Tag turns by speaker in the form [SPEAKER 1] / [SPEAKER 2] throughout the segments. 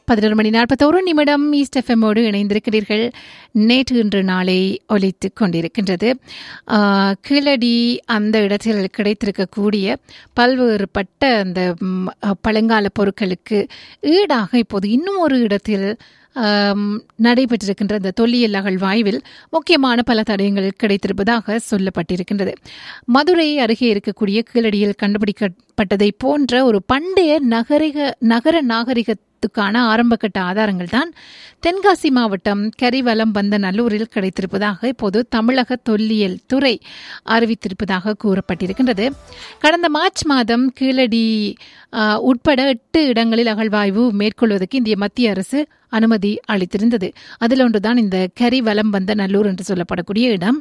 [SPEAKER 1] பதினொரு மணி நாற்பத்தோரு நிமிடம் ஈஸ்ட் எஃப்எம்மோடு இணைந்திருக்கிறீர்கள் நேற்று இன்று நாளை ஒலித்துக் கொண்டிருக்கின்றது ஆஹ், கீழடி அந்த இடத்தில் கிடைத்திருக்கக்கூடிய பல்வேறுபட்ட அந்த ம், பழங்கால பொருட்களுக்கு ஈடாக இப்போது இன்னும் ஒரு இடத்தில் ஆம், நடைபெற்றிருக்கின்ற இந்த தொல்லியல் அகழ்வாய்வில் முக்கியமான பல தடயங்கள் கிடைத்திருப்பதாக சொல்லப்பட்டிருக்கின்றது மதுரை அருகே இருக்கக்கூடிய கீழடியில் கண்டுபிடிக்கப்பட்டதை போன்ற ஒரு பண்டைய நகரிக நகர நாகரிகத்துக்கான ஆரம்பகட்ட ஆதாரங்கள் தான் தென்காசி மாவட்டம் கரிவலம் வந்த நல்லூரில் கிடைத்திருப்பதாக இப்போது தமிழக தொல்லியல் துறை அறிவித்திருப்பதாக கூறப்பட்டிருக்கின்றது கடந்த மார்ச் மாதம் கீழடி ஆ, உட்பட எட்டு இடங்களில் அகழ்வாய்வு மேற்கொள்வதற்கு இந்திய மத்திய அரசு அனுமதி அளித்திருந்தது அதில் ஒன்றுதான் இந்த கரிவலம் வந்த நல்லூர் என்று சொல்லப்படக்கூடிய இடம்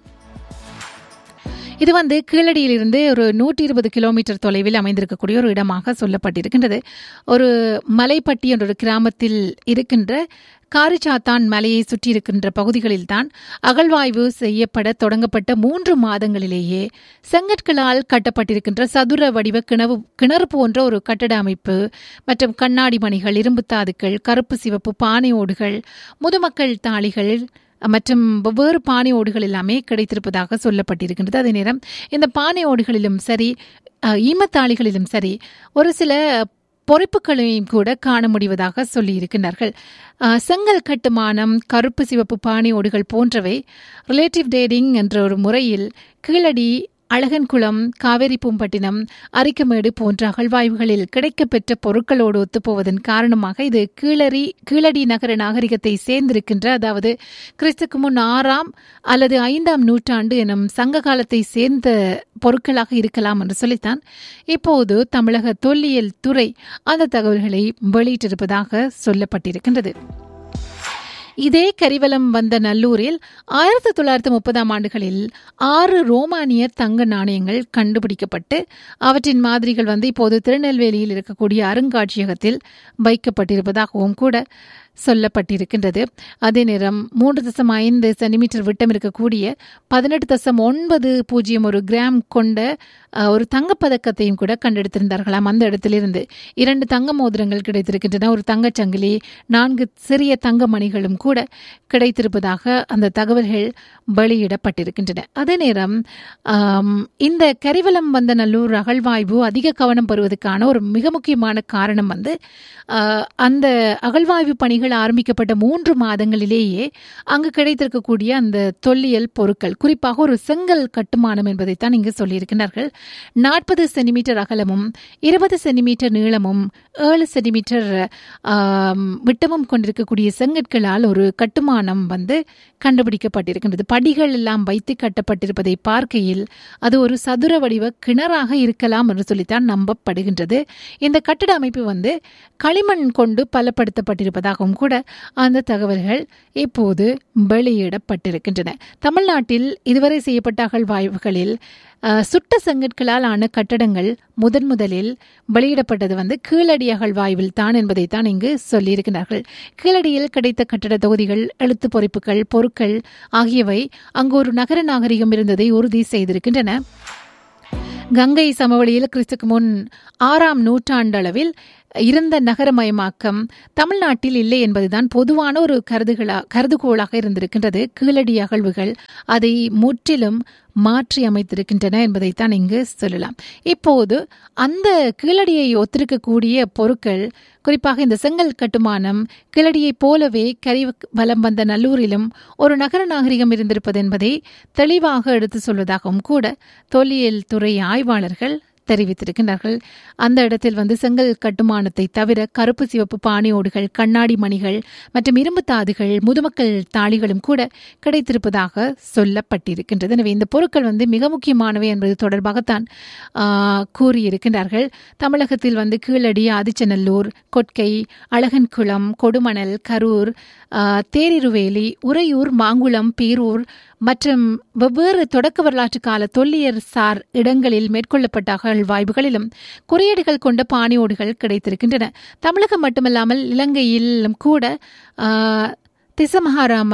[SPEAKER 1] இது வந்து கீழடியிலிருந்து ஒரு நூற்றி இருபது கிலோமீட்டர் தொலைவில் அமைந்திருக்கக்கூடிய ஒரு இடமாக சொல்லப்பட்டிருக்கின்றது ஒரு மலைப்பட்டி என்ற ஒரு கிராமத்தில் இருக்கின்ற காரிச்சாத்தான் மலையை சுற்றி இருக்கின்ற பகுதிகளில்தான் அகழ்வாய்வு செய்யப்பட தொடங்கப்பட்ட மூன்று மாதங்களிலேயே செங்கற்களால் கட்டப்பட்டிருக்கின்ற சதுர வடிவ கிணவு கிணறு போன்ற ஒரு கட்டட அமைப்பு மற்றும் கண்ணாடி மணிகள் இரும்பு தாதுக்கள் கருப்பு சிவப்பு பானை ஓடுகள் முதுமக்கள் தாளிகள் மற்றும் வெவ்வேறு பானை ஓடுகள் எல்லாமே கிடைத்திருப்பதாக சொல்லப்பட்டிருக்கின்றது அதே நேரம் இந்த பானை ஓடுகளிலும் சரி அஹ், ஈமத்தாளிகளிலும் சரி ஒரு சில பொறிப்புகளையும் கூட காண முடிவதாக சொல்லியிருக்கிறார்கள் அஹ், செங்கல் கட்டுமானம் கருப்பு சிவப்பு பானை ஓடுகள் போன்றவை ரிலேட்டிவ் டேட்டிங் என்ற ஒரு முறையில் கீழடி அழகன்குளம் காவேரி பூம்பட்டினம் அரிக்கமேடு போன்ற அகழ்வாய்வுகளில் கிடைக்கப்பெற்ற பொருட்களோடு ஒத்துப்போவதன் காரணமாக இது கீழடி கீழடி நகர நாகரிகத்தை சேர்ந்திருக்கின்ற அதாவது கிறிஸ்துக்கு முன் ஆறாம் அல்லது ஐந்தாம் நூற்றாண்டு எனும் சங்க காலத்தை சேர்ந்த பொருட்களாக இருக்கலாம் என்று சொல்லித்தான் இப்போது தமிழக தொல்லியல் துறை அந்த தகவல்களை வெளியிட்டிருப்பதாக சொல்லப்பட்டிருக்கின்றது இதே கரிவலம் வந்த நல்லூரில் ஆயிரத்தி தொள்ளாயிரத்தி முப்பதாம் ஆண்டுகளில் ஆறு ரோமானிய தங்க நாணயங்கள் கண்டுபிடிக்கப்பட்டு அவற்றின் மாதிரிகள் வந்து இப்போது திருநெல்வேலியில் இருக்கக்கூடிய அருங்காட்சியகத்தில் வைக்கப்பட்டிருப்பதாகவும் கூட சொல்லப்பட்டிருக்கின்றது அதே நேரம் மூன்று தசம் ஐந்து சென்டிமீட்டர் விட்டம் இருக்கக்கூடிய பதினெட்டு தசம் ஒன்பது பூஜ்ஜியம் ஒரு கிராம் கொண்ட அஹ், ஒரு தங்கப்பதக்கத்தையும் கூட கண்டெடுத்திருந்தார்களாம் அந்த இடத்திலிருந்து இரண்டு தங்க மோதிரங்கள் கிடைத்திருக்கின்றன ஒரு தங்கச் சங்கிலி நான்கு சிறிய தங்க மணிகளும் கூட கிடைத்திருப்பதாக அந்த தகவல்கள் வெளியிடப்பட்டிருக்கின்றன அதே நேரம் ஆம், இந்த கரிவலம் வந்த நல்லூர் அகழ்வாய்வு அதிக கவனம் பெறுவதற்கான ஒரு மிக முக்கியமான காரணம் வந்து ஆஹ், அந்த அகழ்வாய்வு பணிகள் ஆரம்பிக்கப்பட்ட மூன்று மாதங்களிலேயே அங்கு கிடைத்திருக்கக்கூடிய அந்த தொல்லியல் பொருட்கள் குறிப்பாக ஒரு செங்கல் கட்டுமானம் என்பதைத்தான் இங்கு சொல்லியிருக்கிறார்கள் நாற்பது சென்டிமீட்டர் அகலமும் இருபது சென்டிமீட்டர் நீளமும் ஏழு சென்டிமீட்டர் ஆம், விட்டமும் கொண்டிருக்கக்கூடிய செங்கற்களால் ஒரு கட்டுமானம் வந்து கண்டுபிடிக்கப்பட்டிருக்கின்றது படிகள் எல்லாம் வைத்து கட்டப்பட்டிருப்பதை பார்க்கையில் அது ஒரு சதுர வடிவ கிணறாக இருக்கலாம் என்று சொல்லித்தான் நம்பப்படுகின்றது இந்த கட்டிட அமைப்பு வந்து களிமண் கொண்டு பலப்படுத்தப்பட்டிருப்பதாகவும் கூட அந்த தகவல்கள் இப்போது வெளியிடப்பட்டிருக்கின்றன தமிழ்நாட்டில் இதுவரை செய்யப்பட்ட அகழ்வாய்வுகளில் அஹ், சுட்ட செங்கற்களால் ஆன கட்டடங்கள் முதன் முதலில் வெளியிடப்பட்டது வந்து கீழடி அகழ்வாய்வில் தான் என்பதைத்தான் இங்கு சொல்லியிருக்கிறார்கள் கீழடியில் கிடைத்த கட்டட தொகுதிகள் எழுத்து பொறிப்புகள் பொருட்கள் ஆகியவை அங்கு ஒரு நகர நாகரிகம் இருந்ததை உறுதி செய்திருக்கின்றன கங்கை சமவெளியில் கிறிஸ்துக்கு முன் ஆறாம் நூற்றாண்டளவில் இருந்த நகரமயமாக்கம் தமிழ்நாட்டில் இல்லை என்பதுதான் பொதுவான ஒரு கருதுகளா கருதுகோளாக இருந்திருக்கின்றது கீழடி அகழ்வுகள் அதை முற்றிலும் மாற்றி அமைத்திருக்கின்றன என்பதைத்தான் இங்கு சொல்லலாம் இப்போது அந்த கீழடியை ஒத்திருக்கக்கூடிய பொருட்கள் குறிப்பாக இந்த செங்கல் கட்டுமானம் கீழடியைப் போலவே கரி வலம் வந்த நல்லூரிலும் ஒரு நகர நாகரிகம் இருந்திருப்பது என்பதை தெளிவாக எடுத்து சொல்வதாகவும் கூட தொல்லியல் துறை ஆய்வாளர்கள் தெரிவித்திருக்கின்றார்கள் அந்த இடத்தில் வந்து செங்கல் கட்டுமானத்தை தவிர கருப்பு சிவப்பு பானையோடுகள் கண்ணாடி மணிகள் மற்றும் இரும்பு தாதுகள் முதுமக்கள் தாளிகளும் கூட கிடைத்திருப்பதாக சொல்லப்பட்டிருக்கின்றது எனவே இந்த பொருட்கள் வந்து மிக முக்கியமானவை என்பது தொடர்பாகத்தான் ஆ, கூறியிருக்கின்றார்கள் தமிழகத்தில் வந்து கீழடி ஆதிச்சநல்லூர் கொட்கை அழகன்குளம் கொடுமணல் கரூர் ஆ, தேரிருவேலி உறையூர் மாங்குளம் பேரூர் மற்றும் வெவ்வேறு தொடக்க வரலாற்று கால தொல்லியல் சார் இடங்களில் மேற்கொள்ளப்பட்ட அகழ்வாய்வுகளிலும் குறியீடுகள் கொண்ட பாணியோடுகள் கிடைத்திருக்கின்றன தமிழகம் மட்டுமல்லாமல் இலங்கையிலும் கூட ஆ, திசமகாராம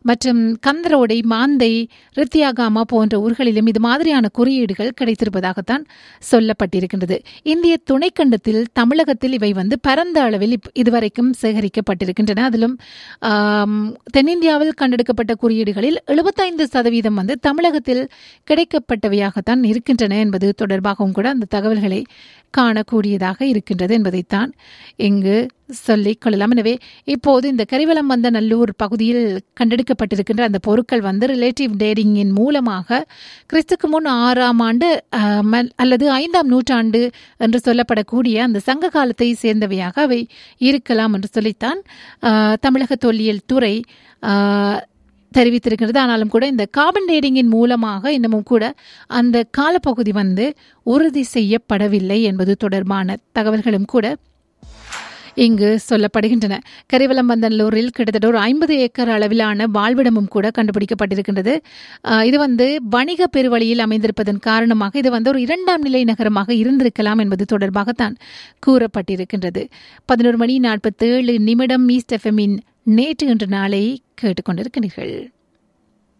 [SPEAKER 1] மற்றும் கந்தரோடை மாந்தை ரித்தியாகாமா போன்ற ஊர்களிலும் இது மாதிரியான குறியீடுகள் கிடைத்திருப்பதாகத்தான் சொல்லப்பட்டிருக்கின்றது இந்திய துணைக்கண்டத்தில் தமிழகத்தில் இவை வந்து பரந்த அளவில் இப்- இதுவரைக்கும் சேகரிக்கப்பட்டிருக்கின்றன அதிலும் ஆம், தென்னிந்தியாவில் கண்டெடுக்கப்பட்ட குறியீடுகளில் எழுபத்தைந்து சதவீதம் வந்து தமிழகத்தில் கிடைக்கப்பட்டவையாகத்தான் இருக்கின்றன என்பது தொடர்பாகவும் கூட அந்த தகவல்களை காணக்கூடியதாக இருக்கின்றது என்பதைத்தான் இங்கு சொல்லிக் கொள்ளலாம் எனவே இப்போது இந்த கரிவலம் வந்த நல்லூர் பகுதியில் கண்டெடுக்கப்பட்டிருக்கின்ற அந்த பொருட்கள் வந்து ரிலேட்டிவ் டேரிங்கின் மூலமாக கிறிஸ்துக்கு முன் ஆறாம் ஆண்டு ஆஹ், ம- அல்லது ஐந்தாம் நூற்றாண்டு என்று சொல்லப்படக்கூடிய அந்த சங்க காலத்தை சேர்ந்தவையாக அவை இருக்கலாம் என்று சொல்லித்தான் ஆஹ், தமிழக தொல்லியல் துறை ஆஹ், தெரிவித்திருக்கிறது ஆனாலும் கூட இந்த கார்பன் டேட்டிங்கின் மூலமாக இன்னமும் கூட அந்த காலப்பகுதி வந்து உறுதி செய்யப்படவில்லை என்பது தொடர்பான தகவல்களும் கூட இங்கு சொல்லப்படுகின்றன கரிவலம்பந்தல்லூரில் கிட்டத்தட்ட ஒரு ஐம்பது ஏக்கர் அளவிலான வாழ்விடமும் கூட கண்டுபிடிக்கப்பட்டிருக்கின்றது ஆஹ் இது வந்து வணிக பெருவழியில் அமைந்திருப்பதன் காரணமாக இது வந்து ஒரு இரண்டாம் நிலை நகரமாக இருந்திருக்கலாம் என்பது தொடர்பாகத்தான் கூறப்பட்டிருக்கின்றது பதினோரு மணி நாற்பத்தேழு நிமிடம் ஈஸ்ட் எஃப்எம்மின் நேற்று இன்று நாளை கேட்டுக்கொண்டிருக்கிறீர்கள்